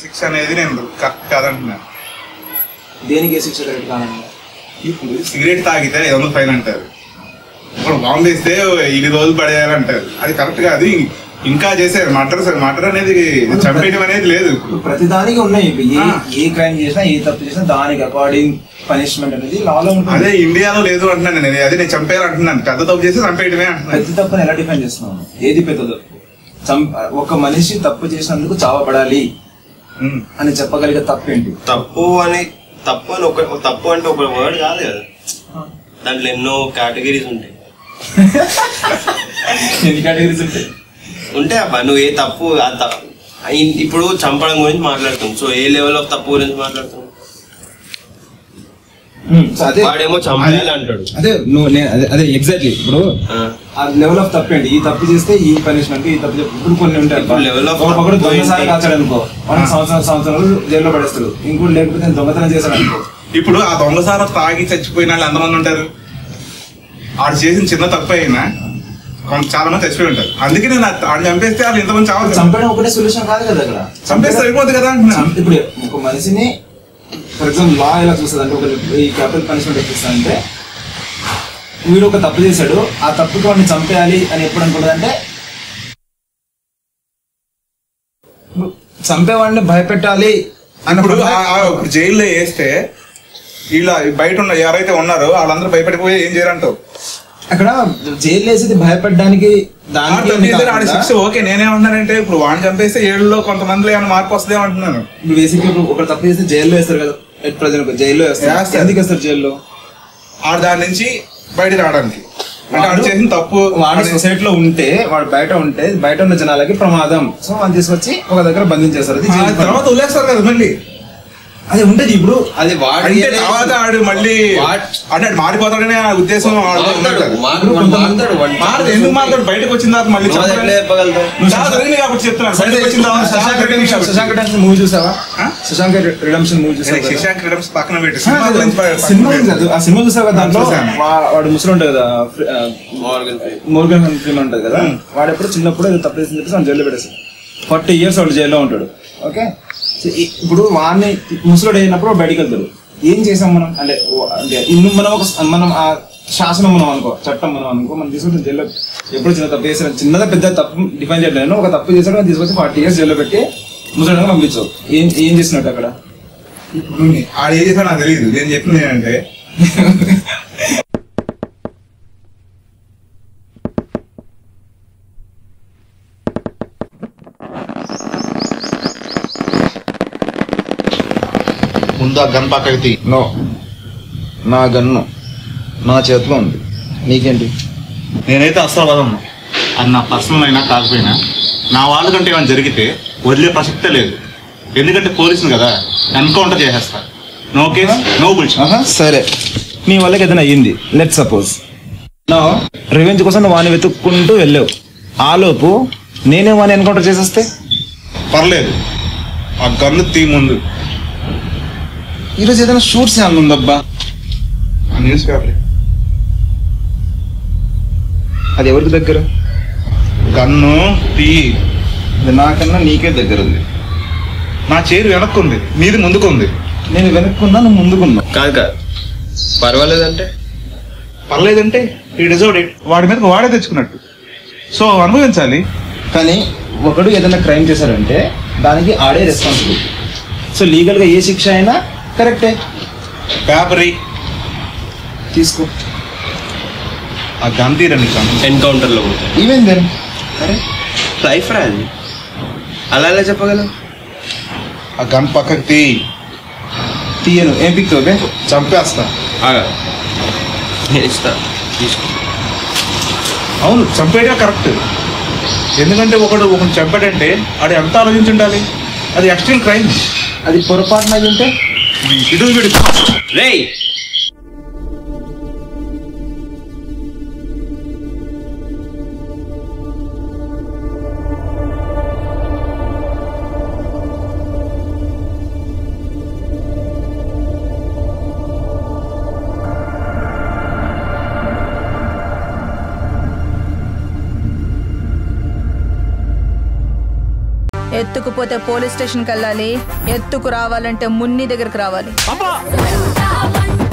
శిక్ష అనేది నేను కరెక్ట్ కాదంటున్నాను దేనికి ఏ శిక్ష కరెక్ట్ కాదండి ఇప్పుడు సిగరెట్ తాగితే ఐదు వందలు ఫైన్ అంటారు ఇప్పుడు బాంబు వేస్తే ఇన్ని రోజులు పడేయాలంటారు అది కరెక్ట్ కాదు ఇం- ఇంకా చేశారు మటర్ సార్ మటర్ అనేది చంపేయడం అనేది లేదు ఇప్పుడు ప్రతి దానికి ఉన్నాయి ఇప్పుడు ఏ ఆ. ఏ క్రైమ్ చేసినా ఏ తప్పు చేసినా దానికి అకార్డింగ్ పనిష్మెంట్ అనేది లాలో ఉంటుంది అదే ఇండియాలో లేదు అంటున్నాను నేను అదే నేను చంపేయాలి అంటున్నాను పెద్ద తప్పు చేస్తే చంపేయడమే అంటున్నాను పెద్ద తప్పుని ఎలా డిఫైన్ చేస్తున్నాను ఏది పెద్ద తప్పు చం- ఒక మనిషి తప్పు చేసినందుకు చావబడాలి ఉమ్. అని చెప్పగలిగే తప్పు ఏంటి తప్పు అని తప్పు అని ఒక ఒక తప్పు అంటే ఒక వర్డ్ కాదు కదా దాంట్లో ఎన్నో కేటగిరీస్ ఉంటాయి ఎన్ని కేటగిరీస్ ఉంటాయి ఉంటాయి అబ్బా నువ్వు ఏ తప్పు ఆ తప్పు ఇ- ఇప్పుడు చంపడం గురించి మాట్లాడుతున్నాం సో ఏ లెవెల్ ఆఫ్ తప్పు గురించి మాట్లాడుతున్నాం సో అదే వాడేమో చంపేయాలి అంటాడు అదే నువ్వు నేను అదే అదే ఎగ్జాక్ట్లీ ఇప్పుడు ఆ. ఆ లెవెల్ ఆఫ్ తప్పు ఏంటి ఈ తప్పు చేస్తే ఈ పనిష్మెంట్ ఈ తప్పు చేస్తే- ఇప్పుడు కొన్ని ఉంటాయి ఇప్పుడు level of ఒక- ఒకడు తప్పు దొంగసారి ఏంటి? కాల్చాడు అనుకో వాడికి సంవత్సరం సంవత్సరాలు జైల్లో పడేస్తాడు ఇంకోటి లేకపోతే నేను దొంగతనం చేశాడు అనుకో ఇప్పుడు ఆ దొంగసార తాగి చచ్చిపోయిన వాళ్ళు ఎంతమంది ఉంటారు ఆడు చేసిన చిన్న తప్పు అయినా కొంత చాలా మంది చచ్చిపోయి ఉంటారు అందుకే నేను ఆ- ఆడు చంపేస్తే వాళ్ళు ఇంతమంది చావాలి చంపడం ఒకటే సొల్యూషన్ కాదు కదా అక్కడ చంపేస్తే అయిపోతుంది కదా అంటున్నా చంప- ఇప్పుడు ఒక మనిషిని ఫర్ ఎగ్జాంపుల్ లా ఎలా చూస్తుంది అంటే ఒక ఈ క్యాపిటల్ పనిష్మెంట్ ఎట్లా అంటే వీడు ఒక తప్పు చేశాడు ఆ తప్పుకి వాడిని చంపేయాలి అని ఎప్పుడు అనుకుంటుంది అంటే చంపేవాడిని భయపెట్టాలి ఇప్పుడు అన్నప్పుడు ఆ- ఆ ఇప్పుడు జైల్లో వేస్తే ఇలా బయట ఉన్న ఎవరైతే ఉన్నారో వాళ్ళందరూ భయపడిపోయి ఏం చేయరంటావు అక్కడ జైలు వేసేది భయపెట్టడానికి ఆడు దానికి తప్పు చేస్తే ఆడి కాకుండా శిక్ష ఓకే నేనేమంటున్నానంటే ఇప్పుడు వాడిని చంపేస్తే ఏడులో కొంతమందిలో ఏమైనా మార్పు వస్తుందేమో అంటున్నాను ఇప్పుడు బేసిక్ ఒక తప్పు చేస్తే జైల్లో వేస్తారు కదా ఎట్ ప్రజెంట్ జైల్లో వేస్తారు వేస్తారు. ఎందుకు వేస్తారు జైల్లో ఆడు దాని నుంచి బయట రావడానికి అంటే ఆడు చేసిన తప్పు వాడు సొసైటీలో ఉంటే వాడు బయట ఉంటే బయట ఉన్న జనాలకి ప్రమాదం సో వాళ్ళు తీసుకొచ్చి ఒక దగ్గర బంధించేస్తారు అది ఆ జైలు పని. తర్వాత వదిలేస్తారు కదా మళ్ళీ అది ఉంటది ఇప్పుడు అది వాడు అంటే తర్వాత ఆడు మళ్ళీ వాట్? అంటే ఆడు మారిపోతాడనే ఆ ఉద్దేశం వాడిలో ఉంది మాట్లాడు కదా. మాట్లాడు వాడు మాట్లాడు వాడు మారదు ఎందుకు మాట్లాడు బయటకు వచ్చిన తర్వాత మళ్ళీ నువ్వు అది ఎట్లా చెప్పలేదు. చెప్పగలుగుతావు నువ్వు చాలా జరిగింది కాబట్టి చెప్తున్నాను బయటకు వచ్చిన తర్వాత శశాంక్ చాలా జరిగింది కాబట్టి. శశాంక్ రిడెంప్షన్ మూవీ చూసావా ఆ? శశాంక్ రిడెంప్షన్ మూవీ అరే, చూసావా కదా? శశాంక్ రిడమ్స్ పక్కన పెట్టి ఆ, సినిమా గురించి పక్కన సినిమా పెట్టు. కాదు. ఆ సినిమా చూసావు కదా దాంట్లో చూశాను. వా- వాడు ముసలి ఉంటుంది కదా ఫ్రి- ఆ, మోర్గన్ మోర్గన్ ఫిల్మ్ ఉంటుంది కదా వాడు ఎప్పుడు చిన్నప్పుడు ఏదో తప్పు చేసింది చెప్పేసి వాడు జైల్లో పెట్టేస్తాడు ఫార్టీ ఇయర్స్ వాడు జైల్లో ఉంటాడు ఓకే సో ఈ- ఇప్పుడు వాడిని ముసలుడు అయినప్పుడు వాడు బయటికి వెళ్తాడు ఏం చేసాం మనం అంటే ఓ- అంటే ఇన్ని మనం ఒక మనం ఆ శాసనం మనం అనుకో చట్టం మనం అనుకో మనం తీసుకుంటే జైల్లో ఎప్పుడు చిన్న తప్పు చేసాడు చిన్నదా పెద్ద తప్పు డిఫైన్ చేయలేదు ఒక తప్పు చేసాడు వాడిని తీసుకొచ్చి ఫార్టీ ఇయర్స్ జైల్లో పెట్టి ముసలిగా పంపించావు ఏం ఏం చేసినట్టు అక్కడ ఇప్పుడు ఆడు ఏం చేసినా నాకు తెలియదు నేను చెప్పింది ఏంటంటే ముందు ఆ గన్ పక్కకి తీ నో నా గన్ను నా చేతిలో ఉంది నీకేంటి నేనైతే అస్సలు వదలను అది నా పర్సనల్ అయినా కాకపోయినా నా వాళ్ళకంటే ఏమైనా జరిగితే వదిలే ప్రసక్తే లేదు ఎందుకంటే పోలీసులు కదా ఎన్కౌంటర్ చేసేస్తా నో కేస్ నో బుల్షిట్ ఆహా, సరే నీ వాళ్ళకి ఏదైనా అయ్యింది లెట్ సపోజ్ నా రివెంజ్ కోసం నువ్వు వాడిని వెతుక్కుంటూ వెళ్ళావు ఆలోపు నేనే వాడిని ఎన్కౌంటర్ చేసేస్తే పర్లేదు ఆ గన్ను తీ ముందు ఈరోజు ఏదైనా షూట్స్ ఏమన్నా ఉందబ్బా ఆ న్యూస్ పేపర్ అది ఎవరికి దగ్గర గన్ను తీ అది నాకన్నా నీకే దగ్గర ఉంది నా చేరు వెనక్కుంది నీది ముందుకుంది నేను వెనుక్కున్నా నువ్వు ముందుకున్నావు కాదు కాదు పర్వాలేదంటే పర్లేదంటే ఈ డిజర్వ్ ఇట్ వాడి మీద వాడే తెచ్చుకున్నట్టు సో అనుభవించాలి కానీ ఒకడు ఏదైనా క్రైమ్ చేశాడంటే దానికి ఆడే రెస్పాన్సిబుల్ సో లీగల్గా ఏ శిక్ష అయినా కరెక్టే పేపరీ తీసుకో ఆ గన్ తీరండి గన్ ఎన్కౌంటర్ లో పోతాయి ఈవెన్ దెన్ అరే లైఫ్ రా అది అలా ఎలా చెప్పగలవు ఆ గన్ పక్కకి తీ తీయను ఏం పిక్తావు బే చంపేస్తా ఆగా నేను ఇస్తా తీసుకో అవును చంపేయడం కరెక్ట్ ఎందుకంటే ఒకడు ఒకడు చంపాడంటే ఆడు ఎంత ఆలోచించి ఉండాలి అది ఎక్స్ట్రీమ్ క్రైమ్ అది పొరపాటున అయి ఉంటే ఇటు వీడు రేయ్ ఎత్తుకుపోతే పోలీస్ స్టేషన్కి వెళ్ళాలి ఎత్తుకు రావాలంటే మున్ని దగ్గరికి రావాలి అబ్బా